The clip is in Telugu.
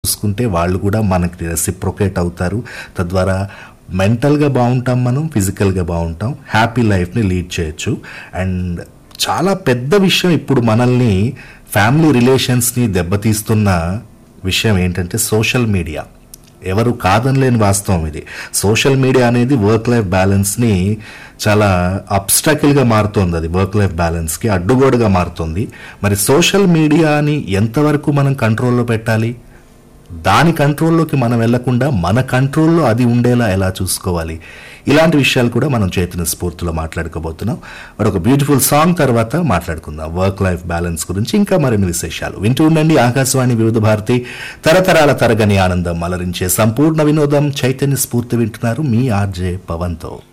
చూసుకుంటే వాళ్ళు కూడా మనకి రెసిప్రొకేట్ అవుతారు తద్వారా మెంటల్గా బాగుంటాం మనం ఫిజికల్గా బాగుంటాం హ్యాపీ లైఫ్ని లీడ్ చేయొచ్చు అండ్ చాలా పెద్ద విషయం ఇప్పుడు మనల్ని ఫ్యామిలీ రిలేషన్స్ని దెబ్బతీస్తున్న విషయం ఏంటంటే సోషల్ మీడియా ఎవరు కాదనలేని వాస్తవం ఇది సోషల్ మీడియా అనేది వర్క్ లైఫ్ బ్యాలెన్స్ని చాలా అబ్స్టాకిల్గా మారుతోంది అది వర్క్ లైఫ్ బ్యాలెన్స్కి అడ్డుగోడుగా మారుతుంది మరి సోషల్ మీడియాని ఎంతవరకు మనం కంట్రోల్లో పెట్టాలి దాని కంట్రోల్లోకి మనం వెళ్లకుండా మన కంట్రోల్లో అది ఉండేలా ఎలా చూసుకోవాలి ఇలాంటి విషయాలు కూడా మనం చేతిన స్ఫూర్తిలో మాట్లాడుకోబోతున్నాం మరి ఒక బ్యూటిఫుల్ సాంగ్ తర్వాత మాట్లాడుకుందాం వర్క్ లైఫ్ బ్యాలెన్స్ గురించి ఇంకా మరిన్ని విశేషాలు వింటూ ఉండండి ఆకాశవాణి వివిధ భారతి తరతరాల తరగని ఆనందం అలరించే సంపూర్ణ వినోదం చైతన్య స్ఫూర్తి వింటున్నారు మీ ఆర్జే పవన్తో